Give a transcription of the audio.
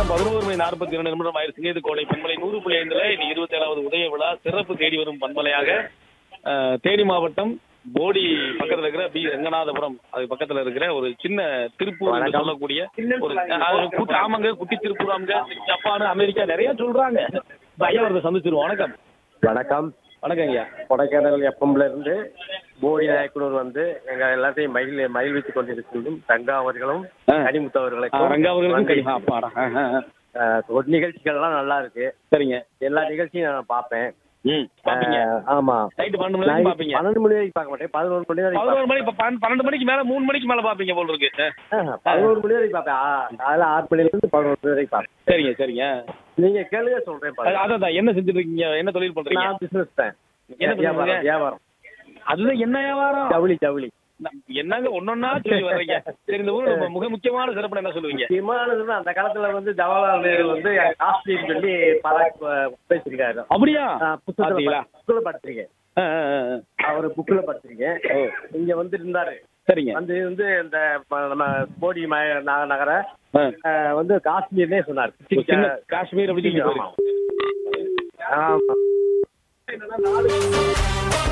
நேரம் பதினோரு மணி நாற்பத்தி இரண்டு நிமிடம் ஆயிடுச்சுங்க இது கோடை பண்பலை நூறு புள்ளி ஐந்துல இன்னைக்கு இருபத்தி ஏழாவது உதய விழா சிறப்பு தேடி வரும் பண்பலையாக அஹ், தேனி மாவட்டம் போடி பக்கத்துல இருக்கிற பி ரங்கநாதபுரம் அது பக்கத்துல இருக்கிற ஒரு சின்ன திருப்பூர் என்று சொல்லக்கூடிய ஒரு அது குட்டி ஆமாங்க குட்டி திருப்பூராங்க ஜப்பான் அமெரிக்கா நிறைய சொல்றாங்க ஐயா ஒருத்தர் சந்திச்சிருவோம் வணக்கம் வணக்கம் வணக்கம் ஐயா கொடைக்கானல் எஃப்எம்ல இருந்து போடி நாயக்குனூர் வந்து எங்க எல்லாத்தையும் மகிழ் மகிழ்வித்துக் கொண்டிருக்கும் தங்கா அவர்களும் ஆ. கனிமுத்து ஆ, அவர்களுக்கும் ரங்கா அவர்களுக்கும் நன்றி. கை அப்பாடா ஆ, ஆ, ஆ. ஆ, ஒரு நிகழ்ச்சிகள்லாம் நல்லா இருக்கு சரிங்க எல்லா நிகழ்ச்சியும் நான் பார்ப்பேன் ம் பாப்பீங்க ஆ, ஆமா நைட்டு பன்னெண்டு மணி நான் வரைக்கும் பாப்பீங்க பன்னெண்டு மணி வரைக்கும் பார்க்க மாட்டேன் பதினோரு மணி வரைக்கும் பதினோரு மணி இப்ப பன்ன- பன்னெண்டு மணிக்கு மேல மூணு மணிக்கு மேல பாப்பீங்க போல இருக்கு ஆ. பார்ப்பேன். ஆ, பதினோரு மணி வரைக்கும் பார்ப்பேன் ஆ, காலையில ஆறு மணில இருந்து பதினோரு மணி வரைக்கும் பார்ப்பேன் சரிங்க சரிங்க நீங்க கேளுங்க சொல்றேன் அது- பாருங்க. அதான் என்ன செஞ்சுட்டு இருக்கீங்க என்ன தொழில் பண்றீங்க நான் பிசினஸ் தான் என்ன பண்ணுவீங்க? வியாபாரம் வியாபாரம் அதுதான் என்ன வியாபாரம் ஜவுளி ஜவுளி ந- என்னங்க ஒன்னொன்னா சொல்லி வர்றீங்க சரி இந்த ஊர் மிக முக்கியமான சிறப்பு என்ன சொல்லுவீங்க விமானத்துல அந்த காலத்துல வந்து ஜவஹர்லால் நேரு வந்து காஸ்ட்லின்னு சொல்லி பராக் பேசியிருக்காரு அப்படியா ஆ, புத்தகத்துல பாத்தீங்களா ப- புக்குல படிச்சிருக்கேன் ஆ, ஆ, ஆ, ஆ. அவர் புக்குல படிச்சிருக்கேன் ஓ இங்க வந்து இருந்தாரு சரிங்க வந்து வந்து இந்த ம- நம்ம போடி ம- ந- நகர ஆ. ஆ, வந்து காஷ்மீர்னே சொன்னார் ஒரு சின்ன காஷ்மீர் அப்படி சொல்லி ஆமா. ஆமா